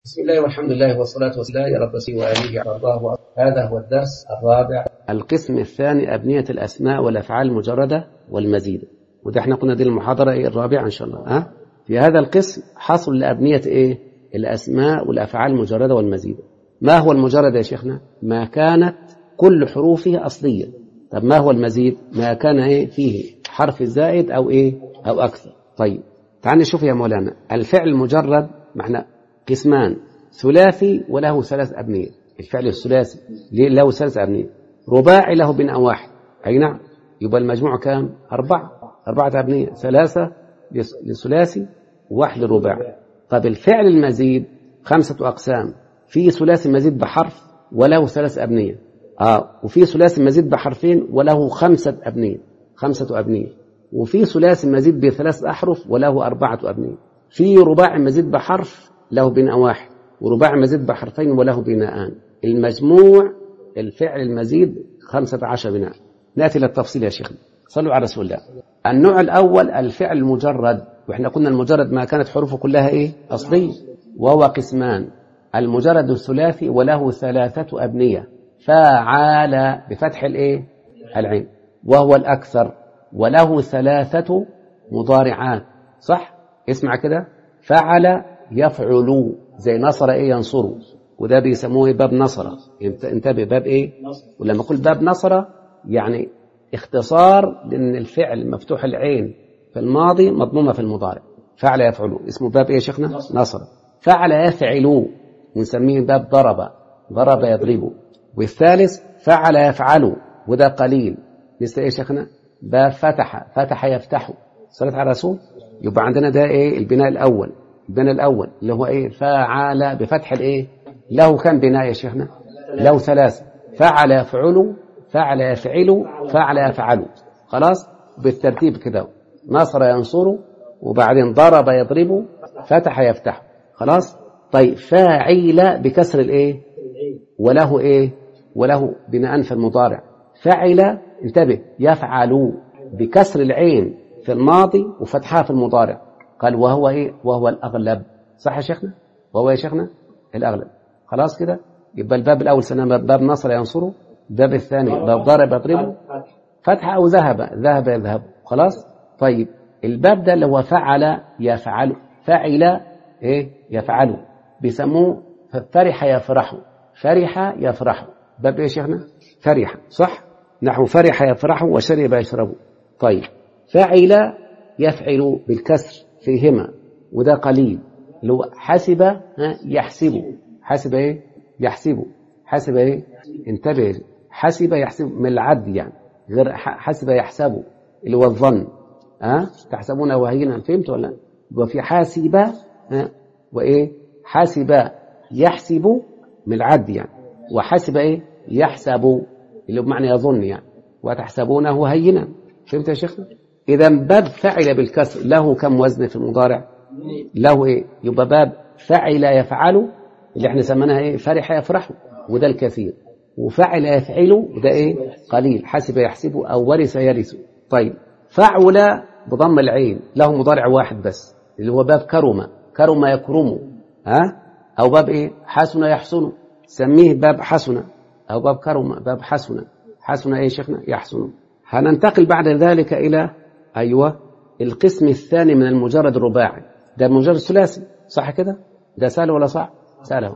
بسم الله والحمد لله والصلاة والسلام يا رب سي وآله على الله هذا هو الدرس الرابع القسم الثاني أبنية الأسماء والأفعال المجردة والمزيد وده احنا قلنا دي المحاضرة إيه الرابعة إن شاء الله ها في هذا القسم حصل لأبنية إيه الأسماء والأفعال المجردة والمزيد ما هو المجرد يا شيخنا ما كانت كل حروفه أصلية طب ما هو المزيد ما كان إيه فيه حرف زائد أو إيه أو أكثر طيب تعال نشوف يا مولانا الفعل المجرد معنى قسمان ثلاثي وله ثلاث أبنية الفعل الثلاثي له ثلاث أبنية رباعي له بناء واحد أي نعم يبقى المجموع كام أربعة أربعة أبنية ثلاثة للثلاثي وواحد للرباعي طب الفعل المزيد خمسة أقسام في ثلاثي مزيد بحرف وله ثلاث أبنية آه وفي ثلاثي مزيد بحرفين وله خمسة أبنية خمسة أبنية وفي ثلاثي مزيد بثلاث أحرف وله أربعة أبنية في رباعي مزيد بحرف له بناء واحد ورباعي مزيد بحرفين وله بناءان المجموع الفعل المزيد خمسة عشر بناء نأتي للتفصيل يا شيخنا صلوا على رسول الله النوع الأول الفعل المجرد وإحنا قلنا المجرد ما كانت حروفه كلها إيه أصلية وهو قسمان المجرد الثلاثي وله ثلاثة أبنية فعال بفتح الإيه العين وهو الأكثر وله ثلاثة مضارعات صح اسمع كده فعل يفعل زي نصر ايه ينصر وده بيسموه باب نصر انتبه باب ايه ولما اقول باب نصر يعني اختصار لان الفعل مفتوح العين في الماضي مضمومه في المضارع فعل يفعل اسمه باب ايه يا شيخنا نصر فعل يفعل نسميه باب ضرب ضرب يضرب والثالث فعل يفعل وده قليل مثل ايه يا شيخنا باب فتح فتح يفتح صلاة على الرسول يبقى عندنا ده ايه البناء الاول البناء الأول اللي هو إيه فعل بفتح الإيه له كم بناء يا شيخنا له ثلاثة فعل يفعل فعل يفعل فعل يفعل خلاص بالترتيب كده نصر ينصر وبعدين ضرب يضرب فتح يفتح خلاص طيب فاعل بكسر الإيه وله إيه وله بناء في المضارع فعل انتبه يفعل بكسر العين في الماضي وفتحها في المضارع قال وهو ايه وهو الاغلب صح يا شيخنا وهو يا شيخنا الاغلب خلاص كده يبقى الباب الاول سنة باب نصر ينصره الباب الثاني باب ضرب يضربه فتح او ذهب ذهب يذهب خلاص طيب الباب ده اللي هو فعل يفعل فعل ايه يفعل بيسموه فرح يفرح فرح يفرح باب ايه يا شيخنا فرح صح نحو فرح يفرح وشرب يشرب طيب فعل يفعل بالكسر فيهما وده قليل اللي هو حسب يحسب حسب ايه يحسب حسب ايه انتبه حسب يحسب من العد يعني غير حسب يحسب اللي هو الظن ها أه؟ تحسبون وهينا فهمت ولا وفي حاسب ها وايه حاسب يحسب من العد يعني وحسب ايه يحسب اللي بمعنى يظن يعني وتحسبونه هينا فهمت يا شيخنا إذا باب فعل بالكسر له كم وزن في المضارع له إيه يبقى باب فعل يفعل اللي احنا سميناها إيه فرح يفرح وده الكثير وفعل يفعل وده إيه قليل حسب يحسب أو ورث يرث طيب فعل بضم العين له مضارع واحد بس اللي هو باب كرم كرم يكرم ها أو باب إيه حسن يحسن سميه باب حسن أو باب كرم باب حسن حسن إيه شيخنا يحسن هننتقل بعد ذلك إلى أيوة القسم الثاني من المجرد الرباعي ده المجرد الثلاثي صح كده ده سهل ولا صعب سهل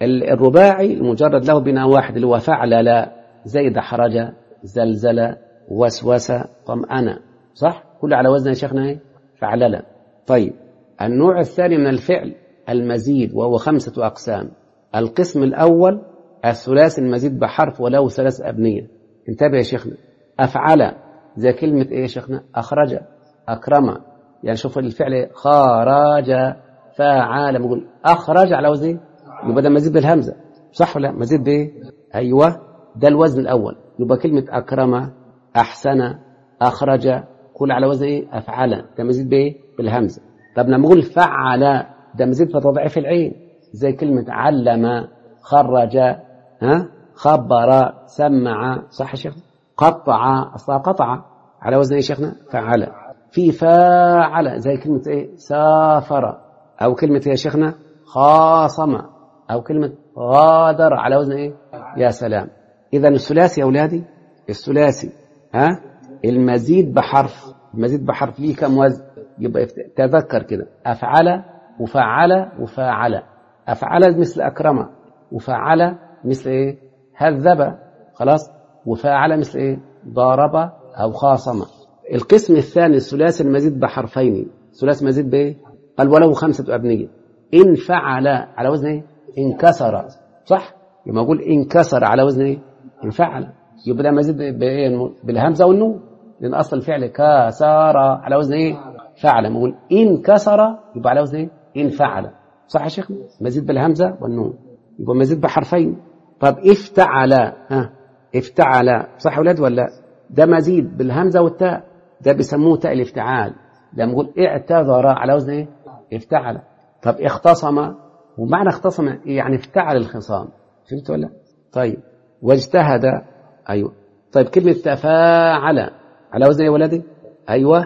الرباعي المجرد له بناء واحد اللي هو فعل لا زيد حرج زلزل وسوس طمأن صح كله على وزن يا شيخنا ايه فعلل طيب النوع الثاني من الفعل المزيد وهو خمسة أقسام القسم الأول الثلاثي المزيد بحرف وله ثلاث أبنية انتبه يا شيخنا أفعل زي كلمة إيه يا شيخنا أخرج أكرم يعني شوف الفعل خرج فعال بقول أخرج على وزن يبقى ده مزيد بالهمزة صح ولا مزيد بإيه أيوة ده الوزن الأول يبقى كلمة أكرم أحسن أخرج كل على وزن إيه أفعل ده مزيد بإيه بالهمزة طب لما نقول فعل ده مزيد في تضعيف العين زي كلمة علم خرج ها خبر سمع صح يا شيخ قطع أصلا قطع على وزن ايه شيخنا فعل في فاعل زي كلمة ايه سافر أو كلمة يا شيخنا خاصم أو كلمة غادر على وزن إيه يا سلام إذا الثلاثي يا أولادي الثلاثي ها المزيد بحرف المزيد بحرف ليه كم وزن يبقى تذكر كده أفعل وفعل وفاعل أفعل مثل أكرم وفعل مثل إيه هذب خلاص وفاعل مثل إيه ضارب أو خاصم القسم الثاني الثلاثي المزيد بحرفين ثلاثي مزيد بإيه قال ولو خمسة أبنية إن فعل على وزن إيه انكسر صح يبقى أقول انكسر على وزن إيه انفعل يبقى ده مزيد بإيه بالهمزة والنون لأن أصل الفعل كسر على وزن إيه فعل نقول إن كسر يبقى على وزن إيه إن فعل صح يا شيخ مزيد بالهمزة والنون يبقى مزيد بحرفين طب افتعل ها افتعل صح يا ولاد ولا ده مزيد بالهمزة والتاء ده بيسموه تاء الافتعال لما نقول اعتذر على وزن ايه افتعل طب اختصم ومعنى اختصم يعني افتعل الخصام فهمت ولا طيب واجتهد ايوه طيب كلمة تفاعل على وزن ايه يا ولدي ايوه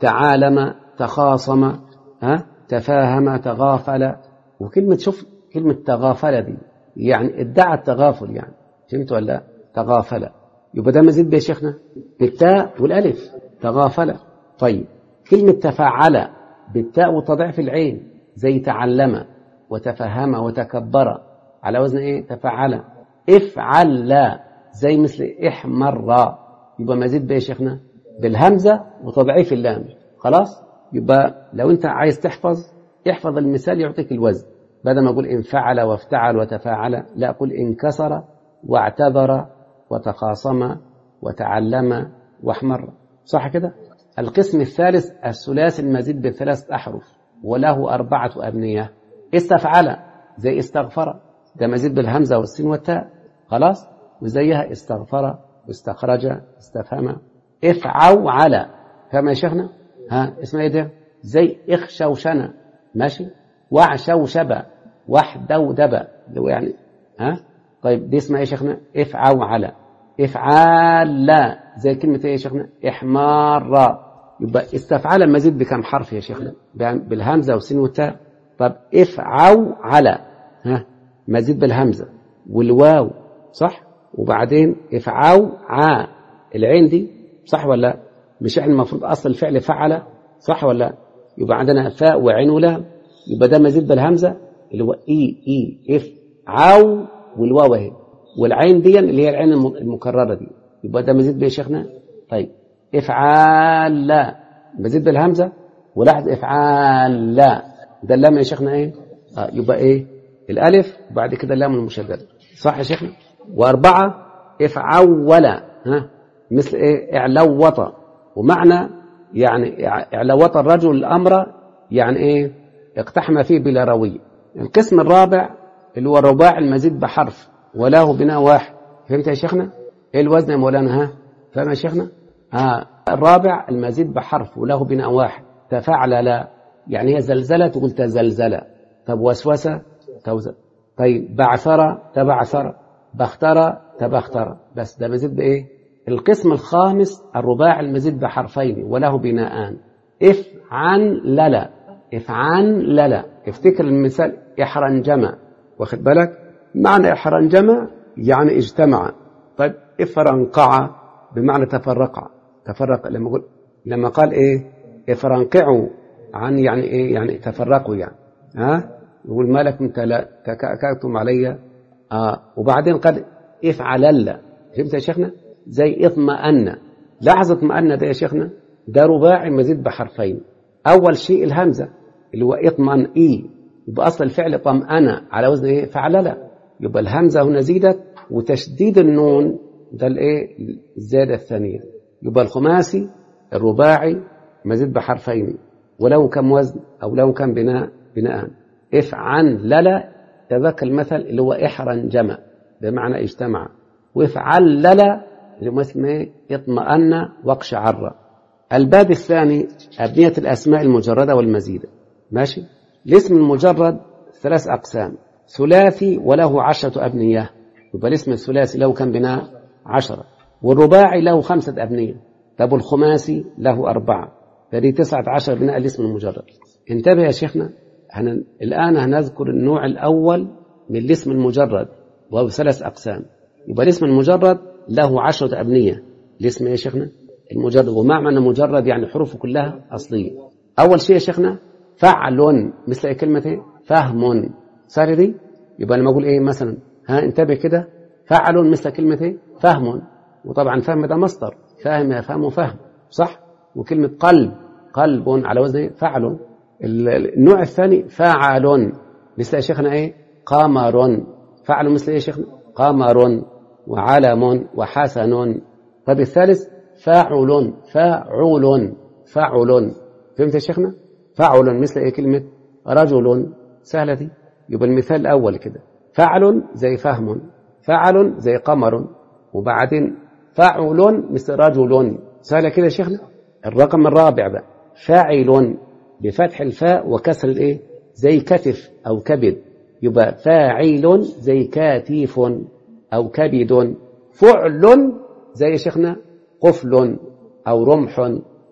تعالم تخاصم ها تفاهم تغافل وكلمة شوف كلمة تغافل دي يعني ادعى التغافل يعني فهمت ولا تغافل يبقى ده مزيد يا شيخنا بالتاء والالف تغافل طيب كلمة تفاعل بالتاء وتضعيف العين زي تعلم وتفهم وتكبر على وزن ايه تفعل افعل لا زي مثل احمر يبقى مزيد يا شيخنا بالهمزة وتضعيف اللام خلاص يبقى لو انت عايز تحفظ احفظ المثال يعطيك الوزن بدل ما اقول انفعل وافتعل وتفاعل لا اقول انكسر واعتذر وتخاصم وتعلم واحمر صح كده القسم الثالث الثلاثي المزيد بثلاث أحرف وله أربعة أبنية استفعل زي استغفر ده مزيد بالهمزة والسين والتاء خلاص وزيها استغفر واستخرج استفهم افعوا على فما يا شيخنا ها اسمها ايه ده زي اخشوشنا ماشي وعشوشب وحدودب اللي هو يعني ها طيب دي اسمها ايه يا شيخنا افعوا على افعال لا زي كلمة ايه يا شيخنا احمار يبقى استفعل مزيد بكم حرف يا شيخنا بالهمزة والسين والتاء طب افعوا على ها مزيد بالهمزة والواو صح وبعدين افعوا ع العين دي صح ولا مش احنا المفروض اصل الفعل فعل صح ولا يبقى عندنا فاء وعين ولام يبقى ده مزيد بالهمزة اللي هو اي اي اف عو والواو اهي والعين دي اللي هي العين المكررة دي يبقى ده مزيد بيه يا شيخنا طيب افعال لا مزيد بالهمزة ولاحظ افعال لا ده اللام يا شيخنا ايه آه يبقى ايه الالف وبعد كده اللام المشددة صح يا شيخنا واربعة افعول ها مثل ايه اعلوط ومعنى يعني اعلوط الرجل الامر يعني ايه اقتحم فيه بلا روي القسم الرابع اللي هو الرباع المزيد بحرف وله بناء واحد فهمت يا شيخنا ايه الوزن يا مولانا ها فاهم يا شيخنا آه الرابع المزيد بحرف وله بناء واحد تفاعل لا يعني هي زلزلة تقول تزلزل طب وسوسة توزل طيب بعثر تبعثر بختر تبختر بس ده مزيد بإيه القسم الخامس الرباع المزيد بحرفين وله بناءان اف عن للا اف عن للا افتكر المثال احرنجم واخد بالك معنى احرنجم يعني اجتمع طيب افرنقع بمعنى تفرقع تفرق لما قل لما قال ايه افرنقعوا عن يعني ايه يعني تفرقوا يعني ها يقول ما لكم تكاكتم علي آه وبعدين قد افعلل فهمت يا شيخنا زي اطمأن لاحظ اطمأن ده يا شيخنا ده رباعي مزيد بحرفين اول شيء الهمزه اللي هو اطمأن اي يبقى اصل الفعل طمأن على وزن ايه فعلل يبقى الهمزه هنا زيدت وتشديد النون ده الايه الزياده الثانيه يبقى الخماسي الرباعي مزيد بحرفين ولو كم وزن او لو كم بناء بناء افعن للا تذكر المثل اللي هو احرنجم بمعنى اجتمع وافعل للا اللي هو اسمه اطمأن واقشعر الباب الثاني أبنية الأسماء المجردة والمزيدة ماشي الاسم المجرد ثلاث أقسام ثلاثي وله عشرة أبنية يبقى الاسم الثلاثي له كم بناء عشرة والرباعي له خمسة أبنية طب الخماسي له أربعة فدي تسعة عشر بناء الاسم المجرد انتبه يا شيخنا هن... الآن هنذكر النوع الأول من الاسم المجرد وهو ثلاث أقسام يبقى الاسم المجرد له عشرة أبنية الاسم إيه يا شيخنا المجرد وما معنى مجرد يعني حروفه كلها أصلية أول شيء يا شيخنا فعل مثل كلمة إيه؟ فهم صار دي يبقى لما أقول إيه مثلا ها انتبه كده فعل مثل كلمة إيه؟ فهم وطبعا فهم ده مصدر فاهم يفهم فهم صح وكلمة قلب قلب على وزن إيه؟ فعل النوع الثاني فاعل مثل يا شيخنا ايه قمر فعل مثل ايه يا شيخنا قمر وعلم وحسن طيب الثالث فاعل فاعل فاعل فهمت يا شيخنا فاعل مثل ايه كلمة رجل سهلة دي يبقى المثال الأول كده فعل زي فهم فعل زي قمر وبعدين فاعل مثل رجل سهلة كده يا شيخنا الرقم الرابع بقى فاعل بفتح الفاء وكسر الايه زي كتف او كبد يبقى فاعل زي كاتيف او كبد فعل زي شيخنا قفل او رمح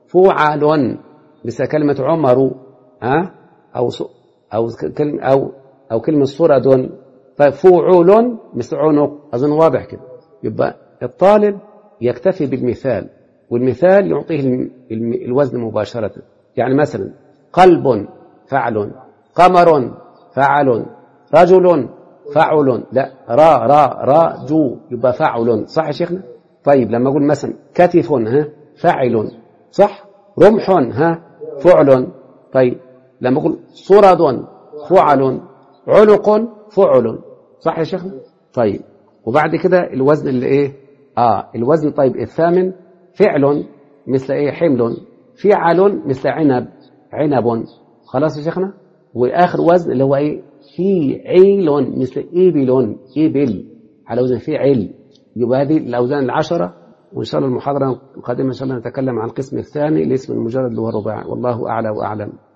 فعل مثل كلمة عمر ها أو أو كلمة أو أو كلمة صرد طيب فعول مثل عنق أظن واضح كده يبقى الطالب يكتفي بالمثال والمثال يعطيه الوزن مباشرة يعني مثلا قلب فعل قمر فعل رجل فعل لا را را را جو يبقى فعل صح يا شيخنا طيب لما اقول مثلا كتف ها فاعل صح رمح ها فعل طيب لما اقول صرد فعل عنق فعل صح يا شيخنا طيب وبعد كده الوزن اللي ايه اه الوزن طيب الثامن فعل مثل ايه حمل فعل مثل عنب عنب خلاص يا شيخنا واخر وزن اللي هو ايه في عيل مثل ابل ابل على وزن في عيل يبقى هذه الاوزان العشره وان شاء الله المحاضره القادمه ان شاء الله نتكلم عن القسم الثاني الاسم المجرد اللي هو الرباعي والله اعلى واعلم